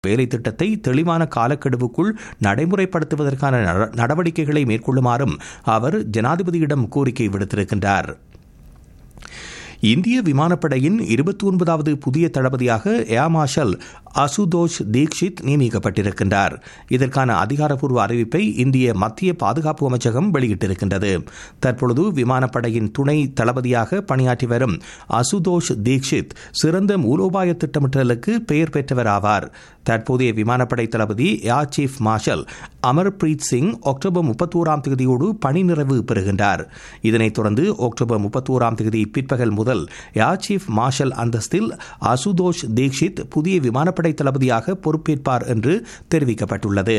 வேலை திட்டத்தை தெளிவான காலக்கெடுவுக்குள் நடைமுறைப்படுத்துவதற்கான நட- நடவடிக்கைகளை மேற்கொள்ளுமாறும் அவர் ஜனாதிபதியிடம் கோரிக்கை விடுத்திருக்கின்றார் இந்திய விமானப்படையின் இருபத்தி ஒன்பதாவது புதிய தளபதியாக ஏர் மார்ஷல் அசுதோஷ் தீக்ஷித் நியமிக்கப்பட்டிருக்கின்றார் இதற்கான அதிகாரப்பூர்வ அறிவிப்பை இந்திய மத்திய பாதுகாப்பு அமைச்சகம் வெளியிட்டிருக்கின்றது தற்பொழுது விமானப்படையின் துணை தளபதியாக பணியாற்றி வரும் அசுதோஷ் தீக்ஷித் சிறந்த மூலோபாய திட்டமிட்டலுக்கு பெயர் பெற்றவர் ஆவார் தற்போதைய விமானப்படை தளபதி air chief marshal Amarpreet Singh October முப்பத்தோராம் தேதியோடு பணி நிறைவு பெறுகின்றார் இதனைத் தொடர்ந்து அக்டோபர் முப்பத்தோராம் தேதி பிற்பகல் முதல் ஏர் சீஃப் மார்ஷல் அந்தஸ்தில் அசுதோஷ் தீக்ஷித் புதிய விமானப்படை தளபதியாக பொறுப்பேற்பார் என்று தெரிவிக்கப்பட்டுள்ளது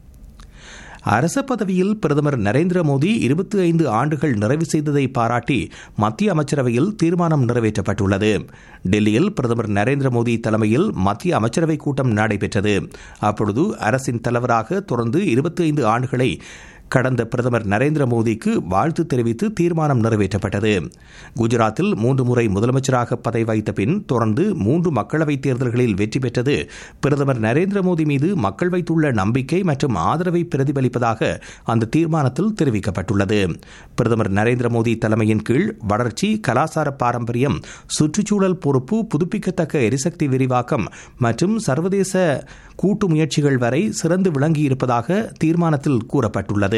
அரச பதவியில் பிரதமர் நரேந்திர மோடி இருபத்தி ஐந்து ஆண்டுகள் நிறைவு செய்ததை பாராட்டி மத்திய அமைச்சரவையில் தீர்மானம் நிறைவேற்றப்பட்டுள்ளது டெல்லியில் பிரதமர் நரேந்திர மோடி தலைமையில் மத்திய அமைச்சரவை கூட்டம் நடைபெற்றது அப்பொழுது அரசின் தலைவராக தொடர்ந்து இருபத்தி ஐந்து ஆண்டுகளை கடந்த பிரதமர் நரேந்திர மோடிக்கு வாழ்த்து தெரிவித்து தீர்மானம் நிறைவேற்றப்பட்டது குஜராத்தில் மூன்று முறை முதலமைச்சராக பதவி வகித்த பின் தொடர்ந்து மூன்று மக்களவைத் தேர்தல்களில் வெற்றி பெற்றது பிரதமர் நரேந்திர மோடி மீது மக்கள் வைத்துள்ள நம்பிக்கை மற்றும் ஆதரவை பிரதிபலிப்பதாக அந்த தீர்மானத்தில் தெரிவிக்கப்பட்டுள்ளது பிரதமர் நரேந்திர மோடி தலைமையின் கீழ் வளர்ச்சி கலாசார பாரம்பரியம் சுற்றுச்சூழல் பொறுப்பு புதுப்பிக்கத்தக்க எரிசக்தி விரிவாக்கம் மற்றும் சர்வதேச கூட்டு முயற்சிகள் வரை சிறந்து விளங்கியிருப்பதாக தீர்மானத்தில் கூறப்பட்டுள்ளது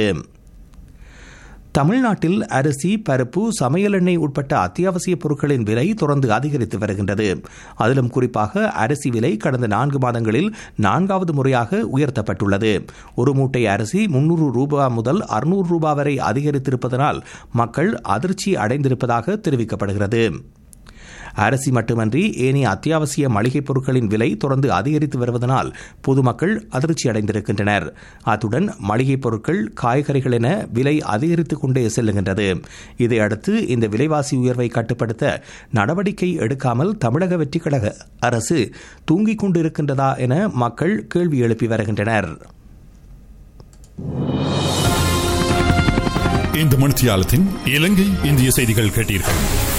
தமிழ்நாட்டில் அரிசி பருப்பு சமையல் எண்ணெய் உட்பட்ட அத்தியாவசிய பொருட்களின் விலை தொடர்ந்து அதிகரித்து வருகின்றது அதிலும் குறிப்பாக அரிசி விலை கடந்த நான்கு மாதங்களில் நான்காவது முறையாக உயர்த்தப்பட்டுள்ளது ஒரு மூட்டை அரிசி முன்னூறு ரூபாய் முதல் அறுநூறு ரூபாய் வரை அதிகரித்திருப்பதனால் மக்கள் அதிர்ச்சி அடைந்திருப்பதாக தெரிவிக்கப்படுகிறது அரிசி மட்டுமன்றி ஏனைய அத்தியாவசிய மளிகைப் பொருட்களின் விலை தொடர்ந்து அதிகரித்து வருவதனால் பொதுமக்கள் அதிர்ச்சி அடைந்திருக்கின்றனர் அத்துடன் மளிகைப் பொருட்கள் காய்கறிகள் என விலை அதிகரித்துக் கொண்டே செல்லுகின்றது இதையடுத்து இந்த விலைவாசி உயர்வை கட்டுப்படுத்த நடவடிக்கை எடுக்காமல் தமிழக வெற்றிக் கழக அரசு தூங்கிக் கொண்டிருக்கின்றதா என மக்கள் கேள்வி எழுப்பி வருகின்றனர் இந்த மணித்தியாலத்தின் இலங்கை இந்திய செய்திகள் கேட்டீர்கள்